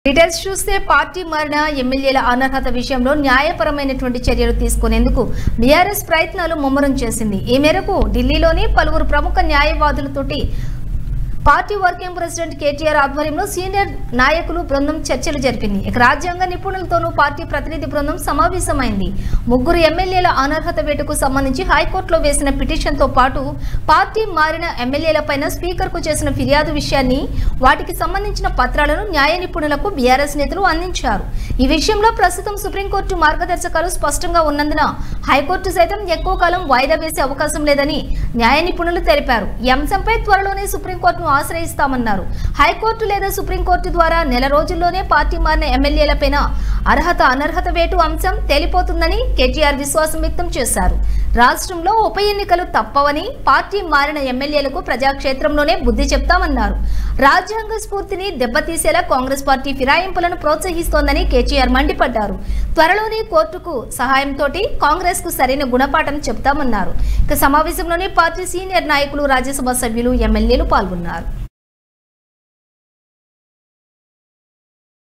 details చూస్తే party మారిన ఎమ్మెల్యేల అనర్హత విషయంలో న్యాయపరమైనటువంటి చర్యలు తీసుకునేందుకు బీఆర్ఎస్ ప్రయత్నాలు ముమ్మరం చేసింది ఈ మేరకు ఢిల్లీలోని పలువురు ప్రముఖ న్యాయవాదులతోటి పార్టీ వర్కింగ్ ప్రెసిడెంట్ కేటీఆర్ ఆధ్వర్యంలో సీనియర్ నాయకులు బృందం చర్చలు జరిపింది ఇక రాజ్యాంగ నిపుణులతోనూ పార్టీ ప్రతినిధి బృందం సమావేశమైంది ముగ్గురు ఎమ్మెల్యేల అనర్హత వేటుకు సంబంధించి హైకోర్టులో వేసిన పిటిషన్తో పాటు పార్టీ మారిన ఎమ్మెల్యేలపైన స్పీకర్కు చేసిన ఫిర్యాదు విషయాన్ని వాటికి సంబంధించిన పత్రాలను న్యాయ నిపుణులకు బీఆర్ఎస్ నేతలు అందించారు ఈ విషయంలో ప్రస్తుతం సుప్రీంకోర్టు మార్గదర్శకాలు స్పష్టంగా ఉన్నందున హైకోర్టు సైతం ఎక్కువ కాలం వాయిదా వేసే అవకాశం లేదని న్యాయ నిపుణులు తెలిపారు ఈ అంశంపై త్వరలోనే సుప్రీంకోర్టును ఆశ్రయిస్తామన్నారు హైకోర్టు లేదా సుప్రీంకోర్టు ద్వారా నెల రోజుల్లోనే పార్టీ మారిన ఎమ్మెల్యేలపైన అర్హత అనర్హత వేటు అంశం తేలిపోతుందని కేటీఆర్ విశ్వాసం వ్యక్తం చేశారు రాష్ట్రంలో ఉప ఎన్నికలు తప్పవని పార్టీ మారిన ఎమ్మెల్యేలకు ప్రజాక్షేత్రంలోనే బుద్ధి చెప్తామన్నారు రాజ్యాంగ స్ఫూర్తిని దెబ్బతీసేలా కాంగ్రెస్ పార్టీ ఫిరాయింపులను ప్రోత్సహిస్తోందని కేటీఆర్ మండిపడ్డారు త్వరలోనే కోర్టుకు సహాయంతో కాంగ్రెస్ కు సరైన గుణపాఠం చెప్తామన్నారు ఇక సమావేశంలోనే పార్టీ సీనియర్ నాయకులు రాజ్యసభ సభ్యులు ఎమ్మెల్యేలు పాల్గొన్నారు